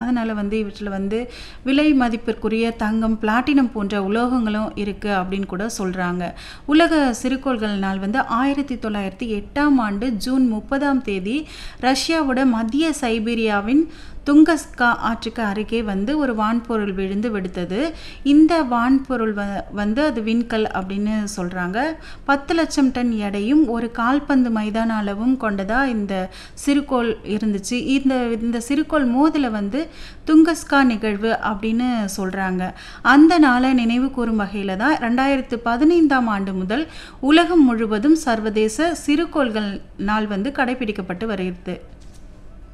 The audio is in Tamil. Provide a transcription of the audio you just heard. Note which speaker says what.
Speaker 1: அதனால் வந்து இவற்றில் வந்து விலை மதிப்பிற்குரிய தங்கம் பிளாட்டினம் போன்ற உலோகங்களும் இருக்குது அப்படின்னு கூட சொல்கிறாங்க உலக சிறுகோள்கள் நாள் வந்து ஆயிரத்தி தொள்ளாயிரத்தி எட்டாம் ஆண்டு ஜூன் முப்பதாம் தேதி ரஷ்யாவோட மத்திய சைபீரியாவின் துங்கஸ்கா ஆற்றுக்கு அருகே வந்து ஒரு வான்பொருள் விழுந்து வெடித்தது இந்த வான்பொருள் வ வந்து அது விண்கல் அப்படின்னு சொல்கிறாங்க பத்து லட்சம் டன் எடையும் ஒரு கால்பந்து மைதான அளவும் கொண்டதாக இந்த சிறுகோள் இருந்துச்சு இந்த இந்த சிறுகோள் மோதில் வந்து துங்கஸ்கா நிகழ்வு அப்படின்னு சொல்கிறாங்க அந்த நாளை நினைவு கூறும் வகையில் தான் ரெண்டாயிரத்து பதினைந்தாம் ஆண்டு முதல் உலகம் முழுவதும் சர்வதேச சிறுகோள்கள் நாள் வந்து கடைபிடிக்கப்பட்டு வருகிறது